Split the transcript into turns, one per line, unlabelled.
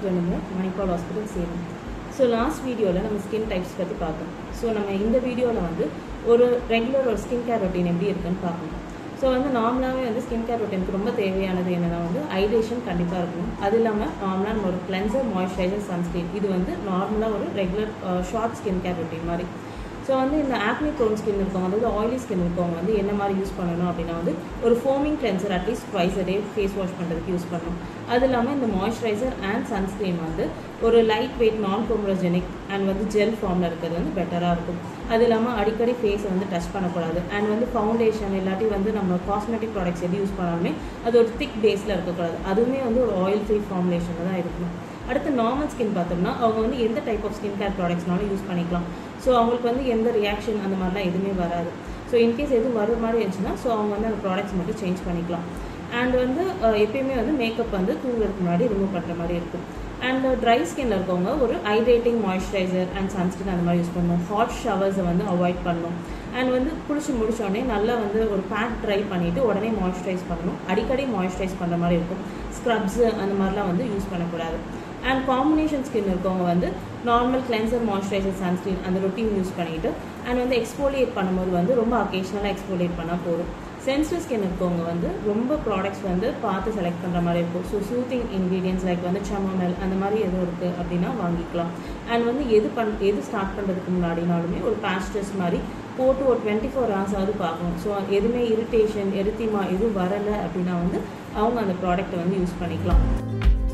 வேணுமோ மணிப்பால் ஹாஸ்பிட்டல் சேரும் so last வீடியோவில் நம்ம ஸ்கின் டைப்ஸ் பற்றி பார்த்தோம் ஸோ நம்ம இந்த வீடியோவில் வந்து ஒரு ரெகுலர் ஒரு ஸ்கின் கேர் ரொட்டீன் எப்படி இருக்குன்னு பார்க்கணும் ஸோ வந்து நார்மலாகவே வந்து ஸ்கின் கேர் ரொட்டீனுக்கு ரொம்ப தேவையானது என்னன்னா வந்து ஹைட்ரேஷன் கண்டிப்பாக இருக்கணும் அது இல்லாமல் நார்மலாக நம்ம ஒரு கிளென்சர் மாய்ஸ்சரைசர் சன்ஸ்கிரீன் இது வந்து நார்மலாக ஒரு regular short skin care routine மாதிரி ஸோ வந்து இந்த ஆக்னி ப்ரோன் ஸ்கின் இருக்கவங்க அதாவது ஆயிலி ஸ்கின் இருக்கவங்க வந்து என்ன மாதிரி யூஸ் பண்ணணும் அப்படின்னா வந்து ஒரு foaming cleanser at least twice day face wash பண்ணுறதுக்கு யூஸ் பண்ணணும் அது இல்லாமல் இந்த மாய்ஸ்சரைசர் அண்ட் சன்ஸ்கிரீன் வந்து ஒரு லைட் வெயிட் நான் கோம்ரோஜெனிக் அண்ட் வந்து ஜெல் ஃபார்மில் இருக்கிறது வந்து பெட்டராக இருக்கும் அது இல்லாமல் அடிக்கடி ஃபேஸை வந்து டச் பண்ணக்கூடாது அண்ட் வந்து ஃபவுண்டேஷன் இல்லாட்டி வந்து நம்ம காஸ்மெட்டிக் ப்ராடக்ட்ஸ் எது யூஸ் பண்ணாலுமே அது ஒரு திக் பேஸில் இருக்கக்கூடாது அதுவுமே வந்து ஒரு ஆயில் ஃப்ரீ ஃபார்முலேஷனில் தான் இருக்கணும் அடுத்து நார்மல் ஸ்கின் பார்த்தோம்னா அவங்க வந்து எந்த டைப் ஆஃப் ஸ்கின் கேர் ப்ராடக்ட்ஸ்னாலும் யூஸ் பண்ணிக்கலாம் ஸோ அவங்களுக்கு வந்து எந்த ரியாக்ஷன் அந்த மாதிரிலாம் எதுவுமே வராது ஸோ இன்கேஸ் எதுவும் வர மாதிரி இருந்துச்சுன்னா ஸோ அவங்க வந்து அந்த ப்ராடக்ட்ஸ் மட்டும் சேஞ்ச் பண்ணிக்கலாம் அண்ட் வந்து அஹ், எப்பயுமே வந்து மேக்கப் வந்து தூங்குறதுக்கு முன்னாடி ரிமூவ் பண்ணுற மாதிரி இருக்கும் அண்ட் ட்ரை ஸ்கின்ல இருக்கவங்க ஒரு ஹைட்ரேட்டிங் மாய்ஸ்சரைசர் அண்ட் சன்ஸ்கிரீன் அந்த மாதிரி யூஸ் பண்ணணும் ஹாட் ஷவர்ஸை வந்து அவாய்ட் பண்ணணும் அண்ட் வந்து குளிச்சு முடிச்சோடனே நல்லா வந்து ஒரு பேக் ட்ரை பண்ணிவிட்டு உடனே மாய்ஸ்சரைஸ் பண்ணணும் அடிக்கடி மாய்ஸ்சரைஸ் பண்ணுற மாதிரி இருக்கும் ஸ்க்ரப்ஸு அந்த மாதிரிலாம் வந்து யூஸ் பண்ணக்கூடாது அண்ட் காம்பினேஷன் ஸ்கின் இருக்கவங்க வந்து நார்மல் கிளென்சர் மாய்ஸ்சரைசர் சன்ஸ்கிரீன் அந்த ரொட்டீன் யூஸ் பண்ணிவிட்டு அண்ட் வந்து எக்ஸ்போலியேட் பண்ணும்போது வந்து ரொம்ப அக்கேஷ்னலாக எக்ஸ்போலியேட் பண்ணால் போதும் சென்சிட்டிவ் ஸ்கின் இருக்கவங்க வந்து ரொம்ப ப்ராடக்ட்ஸ் வந்து பார்த்து செலக்ட் பண்ணுற மாதிரி இருக்கும் ஸோ சூத்திங் இன்க்ரீடியன்ஸ் லைக் வந்து சமமல் அந்த மாதிரி எதுவும் இருக்குது அப்படின்னா வாங்கிக்கலாம் அண்ட் வந்து எது பண் எது ஸ்டார்ட் பண்ணுறதுக்கு முன்னாடினாலுமே ஒரு பேட்ச் டெஸ்ட் மாதிரி போட்டு ஒரு டுவெண்ட்டி ஃபோர் ஹவர்ஸாவது பார்க்கணும் ஸோ எதுவுமே இரிட்டேஷன் எரித்திமா எதுவும் வரலை அப்படின்னா வந்து அவங்க அந்த ப்ராடக்ட்டை வந்து யூஸ் பண்ணிக்கலாம்